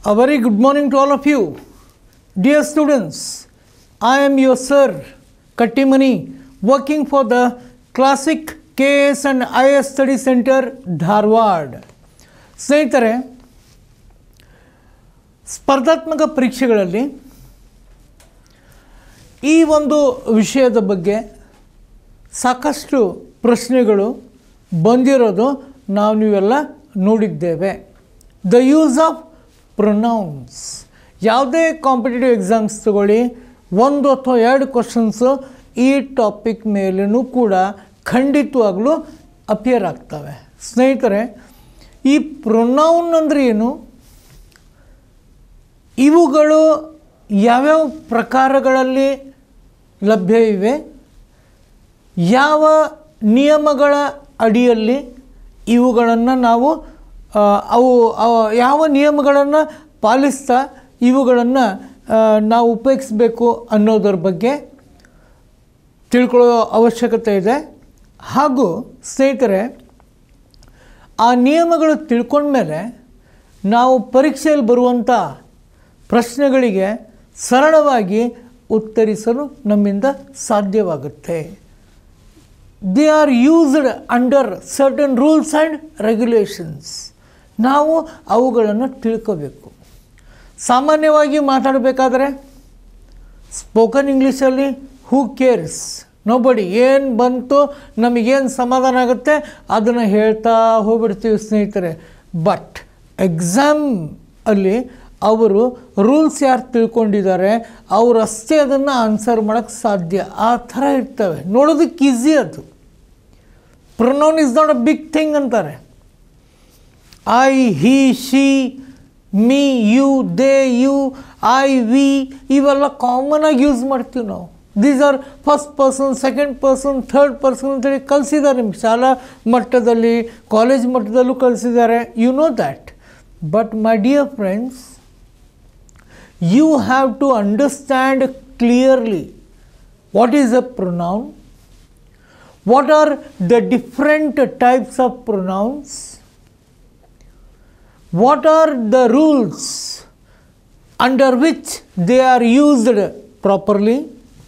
A very good morning to all of you. Dear students, I am your sir, Kattimani, working for the Classic KS and IS Study Center, Dharwad ಸ್ನೇಹಿತರೆ ಸ್ಪರ್ಧಾತ್ಮಕ ಪರೀಕ್ಷೆಗಳಲ್ಲಿ ಈ ಒಂದು ವಿಷಯದ ಬಗ್ಗೆ ಸಾಕಷ್ಟು ಪ್ರಶ್ನೆಗಳು ಬಂದಿರೋದು ನಾವು ನೀವೆಲ್ಲ ನೋಡಿದ್ದೇವೆ ದ ಯೂಸ್ ಆಫ್ ಪ್ರೊನೌನ್ಸ್ ಯಾವುದೇ ಕಾಂಪಿಟೇಟಿವ್ ಎಕ್ಸಾಮ್ಸ್ ತಗೊಳ್ಳಿ ಒಂದು ಅಥವಾ ಎರಡು ಕ್ವಶನ್ಸು ಈ ಟಾಪಿಕ್ ಮೇಲೂ ಕೂಡ ಖಂಡಿತವಾಗ್ಲೂ ಅಪಿಯರ್ ಆಗ್ತವೆ ಸ್ನೇಹಿತರೆ ಈ ಪ್ರೊನೌನ್ ಅಂದರೆ ಏನು ಇವುಗಳು ಯಾವ್ಯಾವ ಪ್ರಕಾರಗಳಲ್ಲಿ ಲಭ್ಯ ಇವೆ ಯಾವ ನಿಯಮಗಳ ಅಡಿಯಲ್ಲಿ ಇವುಗಳನ್ನು ನಾವು ಆ, ಅವು ಅವ- ಯಾವ ನಿಯಮಗಳನ್ನು ಪಾಲಿಸ್ತಾ ಇವುಗಳನ್ನು ನಾವು ಉಪಯೋಗಿಸಬೇಕು ಅನ್ನೋದರ ಬಗ್ಗೆ ತಿಳ್ಕೊಳ್ಳೋ ಅವಶ್ಯಕತೆ ಇದೆ ಹಾಗೂ ಸ್ನೇಹಿತರೆ ಆ ನಿಯಮಗಳು ತಿಳ್ಕೊಂಡ್ಮೇಲೆ ನಾವು ಪರೀಕ್ಷೆಯಲ್ಲಿ ಬರುವಂಥ ಪ್ರಶ್ನೆಗಳಿಗೆ ಸರಳವಾಗಿ ಉತ್ತರಿಸಲು ನಮ್ಮಿಂದ ಸಾಧ್ಯವಾಗುತ್ತೆ they are used under certain rules and regulations ನಾವು ಅವುಗಳನ್ನು ತಿಳ್ಕೋಬೇಕು ಸಾಮಾನ್ಯವಾಗಿ ಮಾತಾಡಬೇಕಾದ್ರೆ ಸ್ಪೋಕನ್ ಇಂಗ್ಲೀಷಲ್ಲಿ ಹೂ ಕೇರ್ಸ್ ನೋಬಡಿ ಏನು ಬಂತು ನಮಗೇನು ಸಮಾಧಾನ ಆಗುತ್ತೆ ಅದನ್ನು ಹೇಳ್ತಾ ಹೋಗ್ಬಿಡ್ತೀವಿ ಸ್ನೇಹಿತರೆ ಬಟ್ ಎಕ್ಸಾಮ್ ಅಲ್ಲಿ ಅವರು ರೂಲ್ಸ್ ಯಾರು ತಿಳ್ಕೊಂಡಿದ್ದಾರೆ ಅವರಷ್ಟೇ ಅದನ್ನು ಆನ್ಸರ್ ಮಾಡೋಕ್ಕೆ ಸಾಧ್ಯ ಆ ಥರ ಇರ್ತವೆ ನೋಡೋದಕ್ಕೆ ಈಸಿ ಅದು pronoun is not a big thing ಅಂತಾರೆ I he she me you they you I we ಇವೆಲ್ಲ ಕಾಮನಾಗಿ ಯೂಸ್ ಮಾಡ್ತೀವಿ ನಾವು these are first person second person third person ಅಂತೇಳಿ ಕಲಿಸಿದ್ದಾರೆ ನಿಮ್ಗೆ ಶಾಲಾ ಮಟ್ಟದಲ್ಲಿ ಕಾಲೇಜ್ ಮಟ್ಟದಲ್ಲೂ ಕಲಿಸಿದ್ದಾರೆ you know that but my dear friends you have to understand clearly what is a pronoun, what are the different types of pronouns, what are the rules under which they are used properly,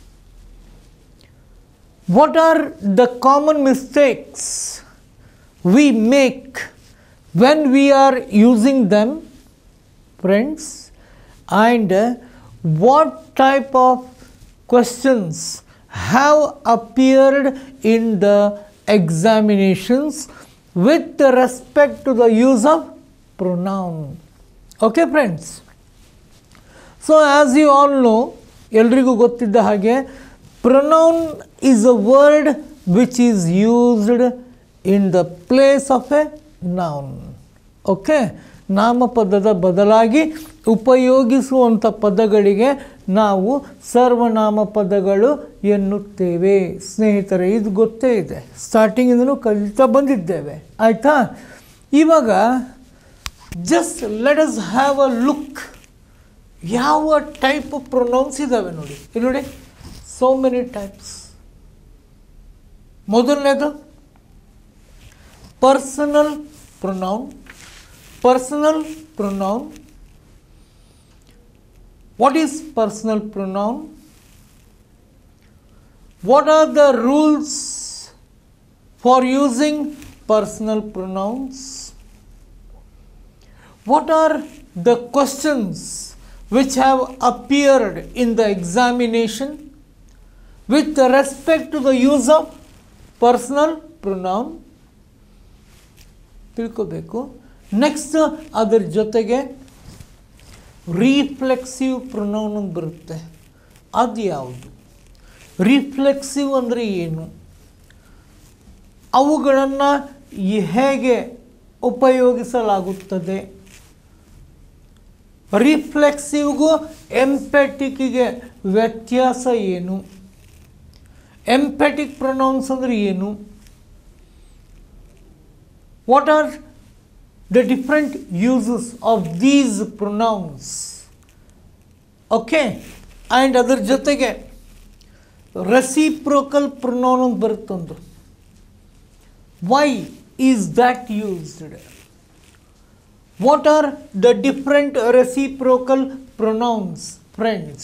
what are the common mistakes we make when we are using them, friends, and uh, what type of questions have appeared in the examinations with respect to the use of pronoun. Okay, friends? So as you all know ಎಲ್ರಿಗೂ ಗೊತ್ತಿದ್ದ ಹಾಗೆ pronoun is a word which is used in the place of a noun okay ನಾಮಪದದ ಬದಲಾಗಿ ಉಪಯೋಗಿಸುವಂಥ ಪದಗಳಿಗೆ ನಾವು ಸರ್ವನಾಮ ಪದಗಳು ಎನ್ನುತ್ತೇವೆ ಸ್ನೇಹಿತರೆ ಇದು ಗೊತ್ತೇ ಇದೆ ಸ್ಟಾರ್ಟಿಂಗಿಂದಲೂ ಕಲಿತಾ ಬಂದಿದ್ದೇವೆ ಆಯಿತಾ ಇವಾಗ just let us have a look ಯಾವ ಟೈಪ್ ಪ್ರೊನೌನ್ಸ್ ಇದ್ದಾವೆ ನೋಡಿ ಇಲ್ಲಿ ನೋಡಿ ಸೋ ಮೆನಿ ಟೈಪ್ಸ್ ಮೊದಲನೇದು personal pronoun personal pronoun what is personal pronoun what are the rules for using personal pronouns what are the questions which have appeared in the examination with respect to the use of personal pronoun ತಿಳ್ಕೋಬೇಕು next ಅದರ ಜೊತೆಗೆ ರೀಫ್ಲೆಕ್ಸಿವ್ pronoun ಅಂತ ಬರುತ್ತೆ ಅದು ಯಾವುದು reflexive ಅಂದರೆ ಏನು ಅವುಗಳನ್ನು ಹೇಗೆ ಉಪಯೋಗಿಸಲಾಗುತ್ತದೆ ರಿಫ್ಲೆಕ್ಸಿವ್ಗೂ ಎಂಪೆಟಿಕ್ಗೆ ವ್ಯತ್ಯಾಸ ಏನು ಎಂಪೆಟಿಕ್ ಪ್ರೊನೌನ್ಸ್ ಅಂದರೆ ಏನು what are the different uses of these pronouns okay and ಅದ್ರ ಜೊತೆಗೆ ರೆಸಿಪ್ರೋಕಲ್ ಪ್ರೊನೌನ್ ಅಂತ ಬರುತ್ತೊಂದು why is that used what are the different reciprocal pronouns friends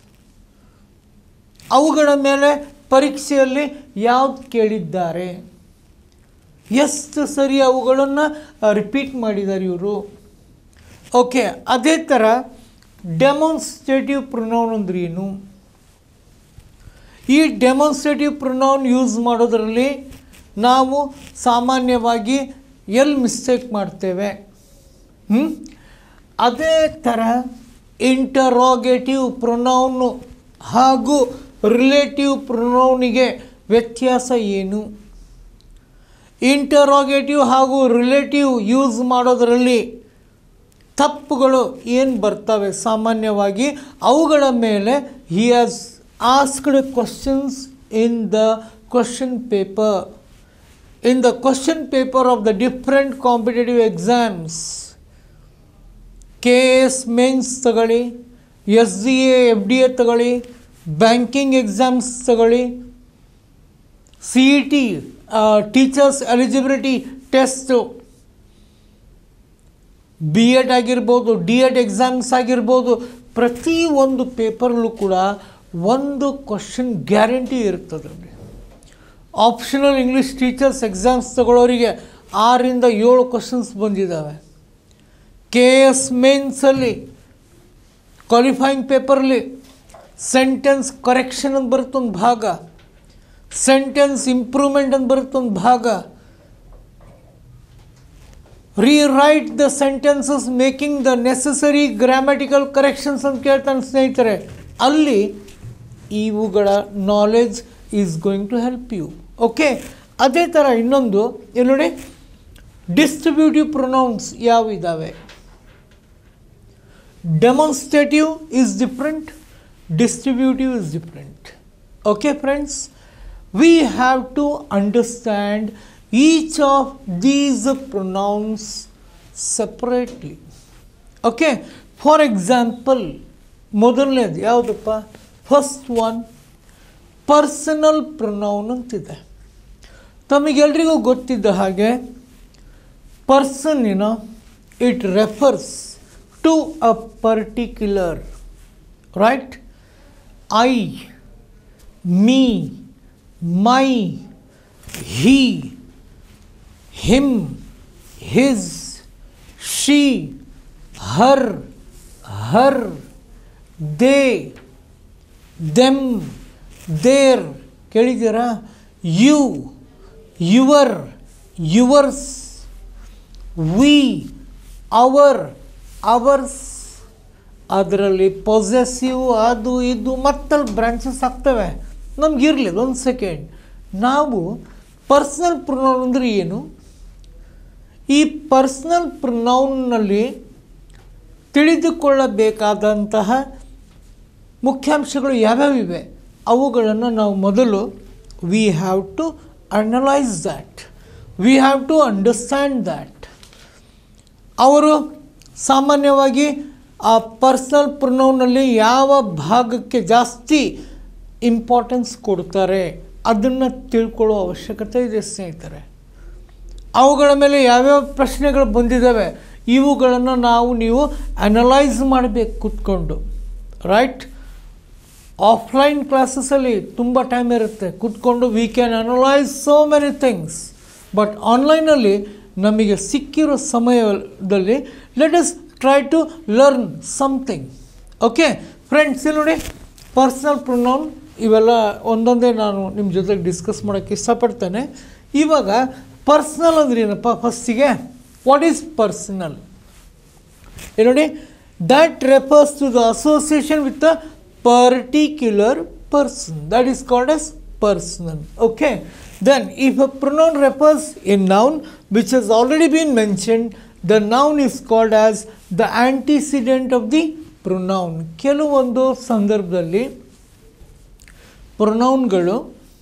ಅವುಗಳ ಮೇಲೆ ಪರೀಕ್ಷೆಯಲ್ಲಿ ಯಾವ್ದು ಕೇಳಿದ್ದಾರೆ ಎಷ್ಟು ಸರಿ ಅವುಗಳನ್ನು ರಿಪೀಟ್ ಮಾಡಿದ್ದಾರೆ ಇವರು ಓಕೆ ಅದೇ ಥರ ಡೆಮಾನ್ಸ್ಟ್ರೇಟಿವ್ ಪ್ರೊನೌನ್ ಅಂದ್ರೆ ಏನು ಈ ಡೆಮಾನ್ಸ್ಟ್ರೇಟಿವ್ ಪ್ರೊನೌನ್ ಯೂಸ್ ಮಾಡೋದರಲ್ಲಿ ನಾವು ಸಾಮಾನ್ಯವಾಗಿ ಎಲ್ಲಿ ಮಿಸ್ಟೇಕ್ ಮಾಡ್ತೇವೆ ಹ್ಮ್? ಅದೇ ಥರ ಇಂಟರೋಗೇಟಿವ್ ಪ್ರೊನೌನು ಹಾಗೂ ರಿಲೇಟಿವ್ ಪ್ರೊನೌನಿಗೆ ವ್ಯತ್ಯಾಸ ಏನು ಇಂಟರೋಗೇಟಿವ್ ಹಾಗೂ ರಿಲೇಟಿವ್ ಯೂಸ್ ಮಾಡೋದರಲ್ಲಿ ತಪ್ಪುಗಳು ಏನು ಬರ್ತವೆ ಸಾಮಾನ್ಯವಾಗಿ ಅವುಗಳ ಮೇಲೆ he has asked questions in the question paper in the question paper of the different competitive exams K S mains ತಗೊಳ್ಳಿ S D A F D A ತಗೊಳ್ಳಿ ಬ್ಯಾಂಕಿಂಗ್ ಎಕ್ಸಾಮ್ಸ್ ತಗೊಳ್ಳಿ C E T teachers eligibility test B Ed ಆಗಿರ್ಬೋದು D Ed exams ಆಗಿರ್ಬೋದು ಪ್ರತಿ ಒಂದು ಪೇಪರ್ಲು ಕೂಡ ಒಂದು ಕ್ವಶನ್ ಗ್ಯಾರಂಟಿ ಇರ್ತದೆ ಆಪ್ಷನಲ್ ಇಂಗ್ಲೀಷ್ ಟೀಚರ್ಸ್ ಎಕ್ಸಾಮ್ಸ್ ತಗೊಳ್ಳೋರಿಗೆ ಆರಿಂದ ಏಳು ಕ್ವಶನ್ಸ್ ಬಂದಿದ್ದಾವೆ ಕೆ ಎಸ್ ಮೇನ್ಸಲ್ಲಿ ಕ್ವಾಲಿಫೈಯಿಂಗ್ ಪೇಪರ್ಲಿ ಸೆಂಟೆನ್ಸ್ ಕರೆಕ್ಷನ್ ಅಂತ ಬರುತ್ತೊಂದು ಭಾಗ ಸೆಂಟೆನ್ಸ್ ಇಂಪ್ರೂವ್ಮೆಂಟ್ ಅಂತ ಬರುತ್ತೊಂದು ಭಾಗ rewrite the sentences making the necessary grammatical corrections ಅಂತ ಕೇಳ್ತಾನೆ ಸ್ನೇಹಿತರೆ ಅಲ್ಲಿ ಇವುಗಳ knowledge is going to help you okay ಅದೇ ಥರ ಇನ್ನೊಂದು ಇಲ್ಲಿ ನೋಡಿ ಡಿಸ್ಟ್ರಿಬ್ಯೂಟಿವ್ ಪ್ರೊನೌನ್ಸ್ ಯಾವ ಇದ್ದಾವೆ demonstrative is different distributive is different okay friends we have to understand each of these pronouns separately okay for example ಮೊದಲನೇದು ಯಾವುದಪ್ಪ ಫಸ್ಟ್ ಒನ್ ಪರ್ಸನಲ್ ಪ್ರೊನೌನ್ ಅಂತಿದೆ ತಮಗೆಲ್ರಿಗೂ ಗೊತ್ತಿದ್ದ ಹಾಗೆ ಪರ್ಸನ್ ಏನೋ it refers to a particular right I me, my, he, him, his, she, her, her, they, them, their ಕೇಳಿದ್ದೀರಾ you your yours we our ours ಅದರಲ್ಲಿ possessive ಅದು ಇದು ಮತ್ತಲ್ಲಿ ಬ್ರಾಂಚಸ್ ಆಗ್ತವೆ ನಮ್ಗೆ ಇರಲಿಲ್ಲ ಒಂದು ಸೆಕೆಂಡ್ ನಾವು ಪರ್ಸ್ನಲ್ ಪ್ರೊನೌನ್ ಅಂದರೆ ಏನು ಈ ಪರ್ಸ್ನಲ್ ಪ್ರೊನೌನ್ನಲ್ಲಿ ತಿಳಿದುಕೊಳ್ಳಬೇಕಾದಂತಹ ಮುಖ್ಯಾಂಶಗಳು ಯಾವ್ಯಾವಿವೆ ಅವುಗಳನ್ನು ನಾವು ಮೊದಲು we have to analyse that we have to understand that ಅವರು ಸಾಮಾನ್ಯವಾಗಿ ಆ ಪರ್ಸನಲ್ ಪ್ರೊನೌನಲ್ಲಿ ಯಾವ ಭಾಗಕ್ಕೆ ಜಾಸ್ತಿ ಇಂಪಾರ್ಟೆನ್ಸ್ ಕೊಡ್ತಾರೆ ಅದನ್ನು ತಿಳ್ಕೊಳ್ಳೋ ಅವಶ್ಯಕತೆ ಇದೆ ಸ್ನೇಹಿತರೆ ಅವುಗಳ ಮೇಲೆ ಯಾವ್ಯಾವ ಪ್ರಶ್ನೆಗಳು ಬಂದಿದ್ದಾವೆ ಇವುಗಳನ್ನು ನಾವು ನೀವು ಅನಲೈಸ್ ಮಾಡಬೇಕು ಕೂತ್ಕೊಂಡು ರೈಟ್ ಆಫ್ಲೈನ್ ಕ್ಲಾಸಸಲ್ಲಿ ತುಂಬ ಟೈಮ್ ಇರುತ್ತೆ ಕೂತ್ಕೊಂಡು we can analyse so many things but ಆನ್ಲೈನಲ್ಲಿ ನಮಗೆ ಸಿಕ್ಕಿರೋ ಸಮಯದಲ್ಲಿ let us try to learn something okay friends ಇಲ್ಲಿ ನೋಡಿ ಪರ್ಸ್ನಲ್ ಪ್ರೊನೌನ್ ಇವೆಲ್ಲ ಒಂದೊಂದೇ ನಾನು ನಿಮ್ಮ ಜೊತೆಗೆ ಡಿಸ್ಕಸ್ ಮಾಡೋಕ್ಕೆ ಇಷ್ಟಪಡ್ತೇನೆ ಇವಾಗ ಪರ್ಸ್ನಲ್ ಅಂದ್ರೆ ಏನಪ್ಪ ಫಸ್ಟಿಗೆ ವಾಟ್ ಈಸ್ ಪರ್ಸನಲ್ ಏನು ನೋಡಿ that refers to the association with a particular person that is called as personal okay then if a pronoun refers a noun which has already been mentioned the noun is called as the antecedent of the pronoun ಕೆಲವೊಂದು ಸಂದರ್ಭದಲ್ಲಿ ಪ್ರೊನೌನ್ಗಳು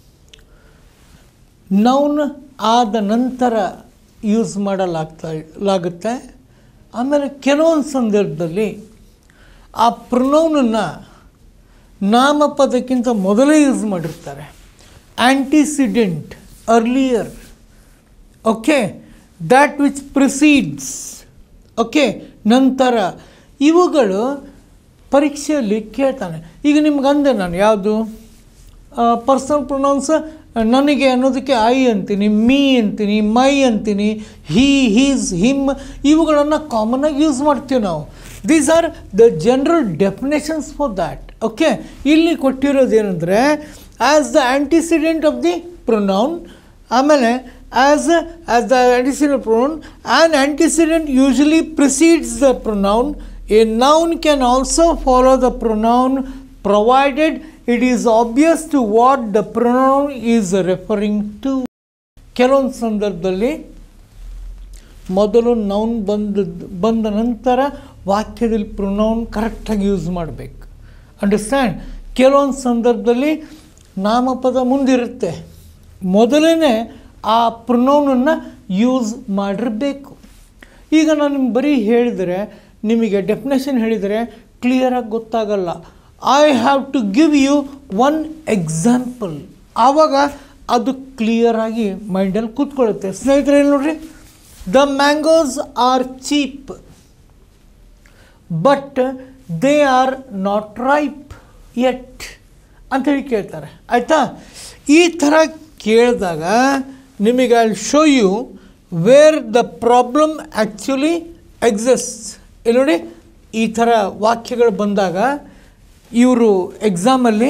noun ಆದ ನಂತರ use ಮಾಡಲಾಗ್ತಾ ಲಾಗುತ್ತೆ ಆಮೇಲೆ ಕೆಲವೊಂದು ಸಂದರ್ಭದಲ್ಲಿ ಆ ಪ್ರೊನೌನನ್ನು ನಾಮಪದಕ್ಕಿಂತ ಮೊದಲೇ ಯೂಸ್ ಮಾಡಿರ್ತಾರೆ antecedent earlier okay that which precedes okay ನಂತರ ಇವುಗಳು ಪರೀಕ್ಷೆಯಲ್ಲಿ ಕೇಳ್ತಾನೆ ಈಗ ನಿಮ್ಗೆ ಅಂದೆ ನಾನು ಯಾವುದು ಪರ್ಸನಲ್ ಪ್ರೊನೌನ್ಸ್ ನನಗೆ ಅನ್ನೋದಕ್ಕೆ ಐ ಅಂತೀನಿ ಮೀ ಅಂತೀನಿ ಮೈ ಅಂತೀನಿ ಹೀ ಹೀಸ್ ಹಿಮ್ ಇವುಗಳನ್ನು ಕಾಮನಾಗಿ ಯೂಸ್ ಮಾಡ್ತೀವಿ ನಾವು these are the general definitions for that okay ಇಲ್ಲಿ ಕೊಟ್ಟಿರೋದು ಏನಂದರೆ as the antecedent of the pronoun ಆಮೇಲೆ as as the antecedent pronoun an antecedent usually precedes the pronoun a noun can also follow the pronoun provided it is obvious to what the pronoun is referring to ಕೆಲವೊಂದು ಸಂದರ್ಭದಲ್ಲಿ ಮೊದಲು noun ಬಂದ ಬಂದ ನಂತರ ವಾಕ್ಯದಲ್ಲಿ pronoun ಕರೆಕ್ಟಾಗಿ use ಮಾಡಬೇಕು understand ಕೆಲವೊಂದು ಸಂದರ್ಭದಲ್ಲಿ ನಾಮಪದ ಮುಂದಿರುತ್ತೆ ಮೊದಲೇ ಆ ಪ್ರೊನೌನನ್ನು ಯೂಸ್ ಮಾಡಿರಬೇಕು ಈಗ ನಾನು ನಿಮ್ಗೆ ಬರೀ ಹೇಳಿದರೆ ನಿಮಗೆ ಡೆಫಿನೇಷನ್ ಹೇಳಿದರೆ ಕ್ಲಿಯರಾಗಿ ಗೊತ್ತಾಗಲ್ಲ I have to give you one example ಆವಾಗ ಅದು ಕ್ಲಿಯರಾಗಿ ಮೈಂಡಲ್ಲಿ ಕೂತ್ಕೊಳ್ಳುತ್ತೆ ಸ್ನೇಹಿತರೆ ಏನು ನೋಡ್ರಿ the mangoes are cheap but they are not ripe yet ಅಂಥೇಳಿ ಕೇಳ್ತಾರೆ ಆಯಿತಾ ಈ ಥರ ಕೇಳಿದಾಗ ನಿಮಗೆ I show you where the problem actually exist ಇಲ್ಲಿ ನೋಡಿ ಈ ಥರ ವಾಕ್ಯಗಳು ಬಂದಾಗ ಇವರು ಎಕ್ಸಾಮಲ್ಲಿ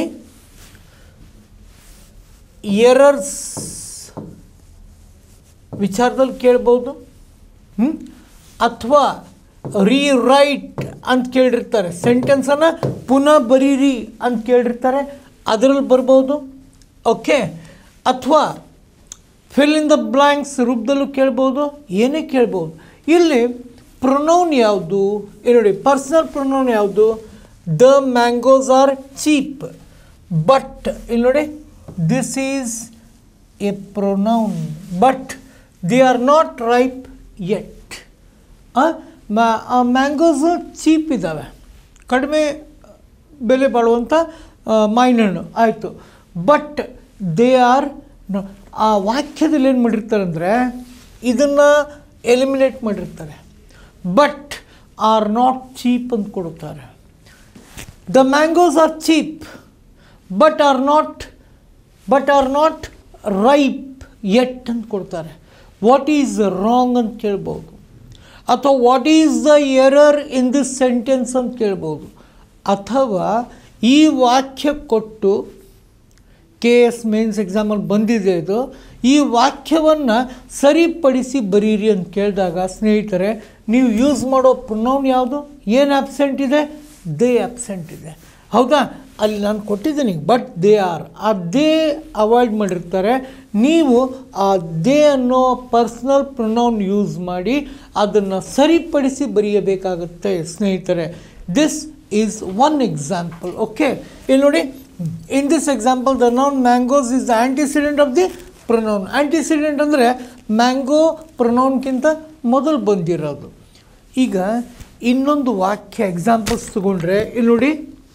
ಎರರ್ಸ್ ವಿಚಾರದಲ್ಲಿ ಕೇಳ್ಬೋದು ಅಥವಾ ರೀರೈಟ್ ಅಂತ ಕೇಳಿರ್ತಾರೆ ಸೆಂಟೆನ್ಸನ್ನು ಪುನಃ ಬರೀರಿ ಅಂತ ಕೇಳಿರ್ತಾರೆ ಅದರಲ್ಲಿ ಬರ್ಬೋದು ಓಕೆ ಅಥವಾ ಫಿಲ್ ಇನ್ ದ ಬ್ಲ್ಯಾಂಕ್ಸ್ ರೂಪದಲ್ಲೂ ಕೇಳ್ಬೋದು ಏನೇ ಕೇಳ್ಬೋದು ಇಲ್ಲಿ ಪ್ರೊನೌನ್ ಯಾವುದು ಇಲ್ಲಿ ನೋಡಿ ಪರ್ಸನಲ್ ಪ್ರೊನೌನ್ ಯಾವುದು the mangoes are cheap but ಇಲ್ಲಿ ನೋಡಿ this is a pronoun but they are not ripe yet mangoes cheap ಇದ್ದಾವೆ ಕಡಿಮೆ ಬೆಲೆ ಬಾಳುವಂಥ ಮಾವಿನಹಣ್ಣು ಆಯಿತು ಬಟ್ ದೇ ಆರ್ ಆ ವಾಕ್ಯದಲ್ಲಿ ಏನು ಮಾಡಿರ್ತಾರೆ ಅಂದರೆ ಇದನ್ನು ಎಲಿಮಿನೇಟ್ ಮಾಡಿರ್ತಾರೆ ಬಟ್ ಆರ್ ನಾಟ್ ಚೀಪ್ ಅಂತ ಕೊಡುತ್ತಾರೆ the mangoes are cheap but are not but are not ripe yet ಅಂತ ಕೊಡ್ತಾರೆ ವಾಟ್ ಈಸ್ ರಾಂಗ್ ಅಂತ ಕೇಳ್ಬೋದು ಅಥವಾ what is the error in this sentence ಅಂತ ಕೇಳ್ಬೋದು ಅಥವಾ ಈ ವಾಕ್ಯ ಕೊಟ್ಟು ಕೆ ಎಸ್ ಮೇನ್ಸ್ ಎಕ್ಸಾಮಲ್ಲಿ ಬಂದಿದೆ ಇದು ಈ ವಾಕ್ಯವನ್ನು ಸರಿಪಡಿಸಿ ಬರೀರಿ ಅಂತ ಕೇಳಿದಾಗ ಸ್ನೇಹಿತರೆ ನೀವು ಯೂಸ್ ಮಾಡೋ ಪ್ರೊನೌನ್ ಯಾವುದು ಏನು ಆಬ್ಸೆಂಟ್ ಇದೆ ದೇ ಆಬ್ಸೆಂಟ್ ಇದೆ ಹೌದಾ ಅಲ್ಲಿ ನಾನು ಕೊಟ್ಟಿದ್ದೀನಿ ಬಟ್ ದೇ ಆರ್ ಆ ದೇ ಅವಾಯ್ಡ್ ಮಾಡಿರ್ತಾರೆ ನೀವು ಆ ದೇ ಅನ್ನೋ ಪರ್ಸ್ನಲ್ ಪ್ರೊನೌನ್ ಯೂಸ್ ಮಾಡಿ ಅದನ್ನು ಸರಿಪಡಿಸಿ ಬರೆಯಬೇಕಾಗುತ್ತೆ ಸ್ನೇಹಿತರೆ this is one example okay ಇಲ್ಲಿ ನೋಡಿ in this example the noun mangoes is the antecedent of the pronoun antecedent ಅಂದರೆ ಮ್ಯಾಂಗೋ ಪ್ರೊನೌನ್ಗಿಂತ ಮೊದಲು ಬಂದಿರೋದು ಈಗ ಇನ್ನೊಂದು ವಾಕ್ಯ ಎಕ್ಸಾಂಪಲ್ಸ್ ತಗೊಂಡ್ರೆ ಇಲ್ಲಿ ನೋಡಿ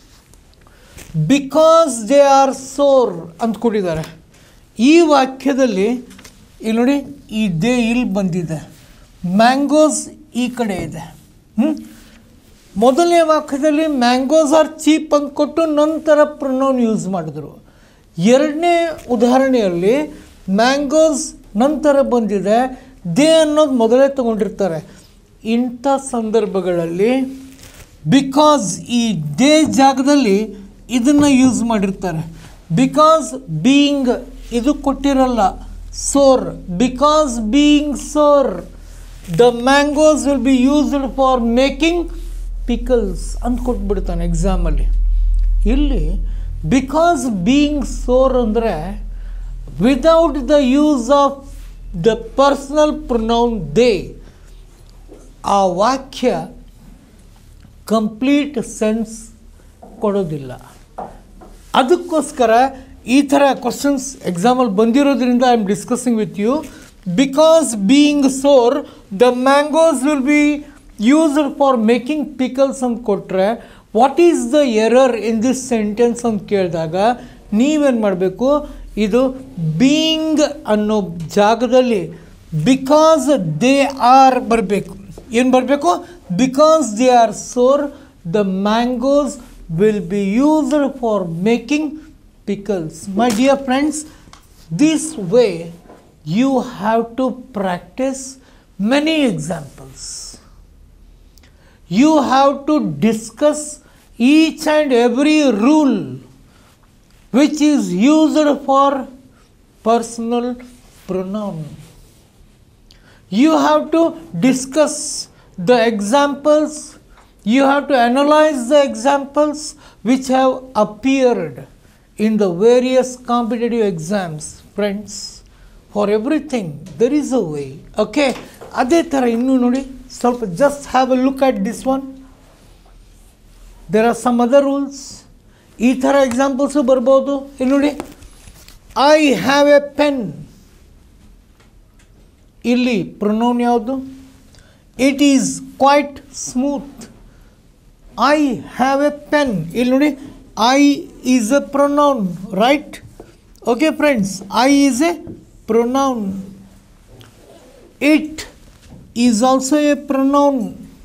ಬಿಕಾಸ್ ದೇ ಆರ್ ಸೋರ್ ಅಂತ ಕೊಟ್ಟಿದ್ದಾರೆ ಈ ವಾಕ್ಯದಲ್ಲಿ ಇಲ್ಲಿ ನೋಡಿ ಈ ದೇ ಇಲ್ಲಿ ಬಂದಿದೆ ಮ್ಯಾಂಗೋಸ್ ಈ ಕಡೆ ಇದೆ ಹ್ಞೂ ಮೊದಲನೇ ವಾಕ್ಯದಲ್ಲಿ ಮ್ಯಾಂಗೋಸ್ ಆರ್ ಚೀಪ್ ಅಂತ ಕೊಟ್ಟು ನಂತರ ಪ್ರೊನೌನ್ ಯೂಸ್ ಮಾಡಿದ್ರು ಎರಡನೇ ಉದಾಹರಣೆಯಲ್ಲಿ ಮ್ಯಾಂಗೋಸ್ ನಂತರ ಬಂದಿದೆ ದೇ ಅನ್ನೋದು ಮೊದಲೇ ತಗೊಂಡಿರ್ತಾರೆ ಇಂಥ ಸಂದರ್ಭಗಳಲ್ಲಿ ಬಿಕಾಸ್ ಈ ದೇ ಜಾಗದಲ್ಲಿ ಇದನ್ನು ಯೂಸ್ ಮಾಡಿರ್ತಾರೆ ಬಿಕಾಸ್ ಬೀಯಿಂಗ್ ಇದು ಕೊಟ್ಟಿರಲ್ಲ sour because being sour the mangoes will be used for making pickles ಅಂತ ಕೊಟ್ಬಿಡ್ತಾನೆ ಎಕ್ಸಾಮಲ್ಲಿ ಇಲ್ಲಿ ಬಿಕಾಸ್ ಬೀಯಿಂಗ್ ಸೋರ್ ಅಂದರೆ without the use of the personal pronoun they ಆ ವಾಕ್ಯ ಕಂಪ್ಲೀಟ್ ಸೆನ್ಸ್ ಕೊಡೋದಿಲ್ಲ ಅದಕ್ಕೋಸ್ಕರ ಈ ಥರ ಕ್ವಶನ್ಸ್ ಎಕ್ಸಾಮಲ್ಲಿ ಬಂದಿರೋದ್ರಿಂದ I am discussing with you because being sour the mangoes will be used for making pickles ಅಂತ ಕೊಟ್ಟರೆ what is the error in this sentence ಅಂತ ಕೇಳಿದಾಗ ನೀವೇನು ಮಾಡಬೇಕು ಇದು ಬೀಯಿಂಗ್ ಅನ್ನೋ ಜಾಗದಲ್ಲಿ ಬಿಕಾಸ್ ದೇ ಆರ್ ಬರಬೇಕು ಏನು ಬರಬೇಕು because they are sour the mangoes will be used for making pickles. My dear friends, this way you have to practice many examples. You have to discuss each and every rule which is used for personal pronoun. You have to discuss the examples, you have to analyze the examples which have appeared in the various competitive exams, friends. For everything, there is a way. Okay, ಅದೇ ಥರ ಇನ್ನೂ ನೋಡಿ ಸ್ವಲ್ಪ just have a look at this one there are some other rules ಈ ಥರ examples ಬರ್ಬೋದು ಇಲ್ಲಿ ನೋಡಿ ಐ ಹ್ಯಾವ್ ಎ ಪೆನ್ ಇಲ್ಲಿ ಪ್ರೊನೌನ್ ಯಾವುದು it is quite smooth I have a pen ಇಲ್ಲಿ ನೋಡಿ I is a pronoun right okay friends I is a pronoun it is also a pronoun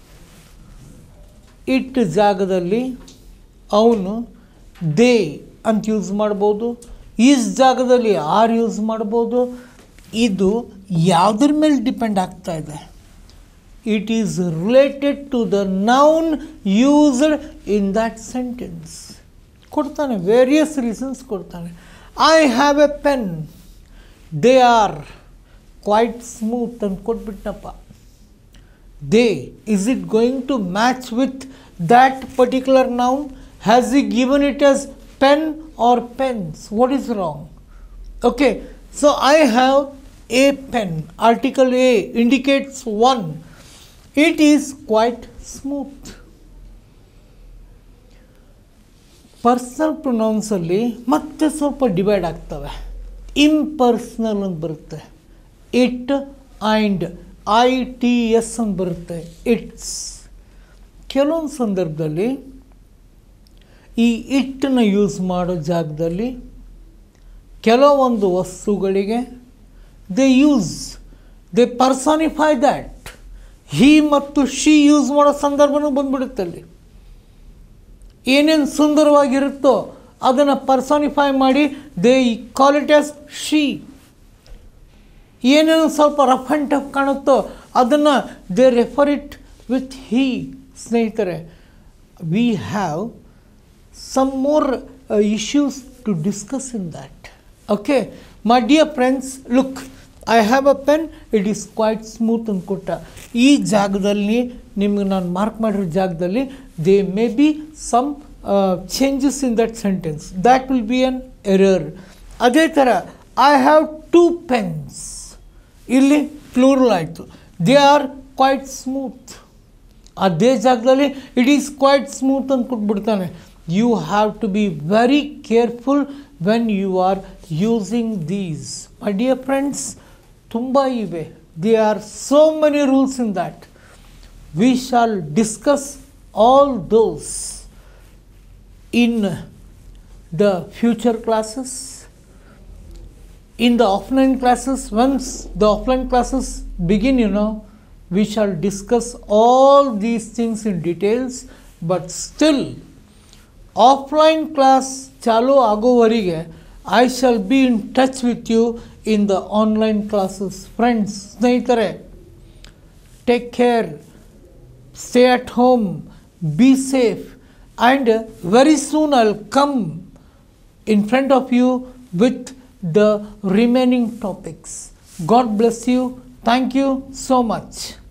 it ಜಾಗದಲ್ಲಿ ಅವನು they ಅಂತ use ಮಾಡ್ಬೋದು is ಜಾಗದಲ್ಲಿ R use ಮಾಡ್ಬೋದು ಇದು ಯಾವುದ್ರ ಮೇಲೆ ಡಿಪೆಂಡ್ ಆಗ್ತಾ ಇದೆ it is related to the noun used in that sentence ಕೊಡ್ತಾನೆ ವೇರಿಯಸ್ ರೀಸನ್ಸ್ ಕೊಡ್ತಾನೆ I have a pen they are quite smooth ಅಂತ ಕೊಟ್ಬಿಟ್ನಪ್ಪ they is it going to match with that particular noun has he given it as pen or pens what is wrong okay so i have a pen article a indicates one it is quite smooth personal ಪ್ರೊನೌನ್ಸಲ್ಲಿ ಮತ್ತೆ ಸ್ವಲ್ಪ divide ಆಗ್ತವೆ impersonal ಅಂತ ಬರುತ್ತೆ it and I T S ಅಂತ ಬರುತ್ತೆ it's ಕೆಲವೊಂದು ಸಂದರ್ಭದಲ್ಲಿ ಈ ಇಟ್ಟನ್ನ ಯೂಸ್ ಮಾಡೋ ಜಾಗದಲ್ಲಿ ಕೆಲವೊಂದು ವಸ್ತುಗಳಿಗೆ they use they personify that he ಮತ್ತು ಶಿ ಯೂಸ್ ಮಾಡೋ ಸಂದರ್ಭನೂ ಬಂದ್ಬಿಡುತ್ತೆ ಅಲ್ಲಿ ಏನೇನು ಸುಂದರವಾಗಿರುತ್ತೋ ಅದನ್ನು ಪರ್ಸಾನಿಫೈ ಮಾಡಿ they call it as she ಏನೇನು ಸ್ವಲ್ಪ ರಫ್ ಆ್ಯಂಡ್ ಟಫ್ ಕಾಣುತ್ತೋ ಅದನ್ನು they refer it with he ಸ್ನೇಹಿತರೆ we have some more uh, issues to discuss in that. Okay, my dear friends, look, I have a pen, it is quite smooth ಅಂತ ಕೊಟ್ಟ ಈ ಜಾಗದಲ್ಲಿ ನಿಮಗೆ ನಾನು mark ಮಾಡಿರೋ ಜಾಗದಲ್ಲಿ they may be some changes in that sentence that will be an error ಅದೇ ಥರ ಐ ಹ್ಯಾವ್ ಟೂ ಪೆನ್ಸ್ ಇಲ್ಲಿ ಪ್ಲೂರಲ್ ಆಯಿತು ದೇ ಆರ್ ಕ್ವೈಟ್ ಸ್ಮೂತ್ ಅದೇ ಜಾಗದಲ್ಲಿ ಇಟ್ ಈಸ್ ಕ್ವೈಟ್ ಸ್ಮೂತ್ ಅಂತ ಕೊಟ್ಬಿಡ್ತಾನೆ you have to be very careful when you are using these my dear friends ತುಂಬ ಇವೆ they are so many rules in that we shall discuss all those in the future classes in the offline classes once the offline classes begin you know we shall discuss all these things in details but still offline class ಚಾಲು ಆಗೋವರೆಗೆ I shall be in touch with you in the online classes friends ಸ್ನೇಹಿತರೆ take care stay at home be safe and very soon i'll come in front of you with the remaining topics god bless you thank you so much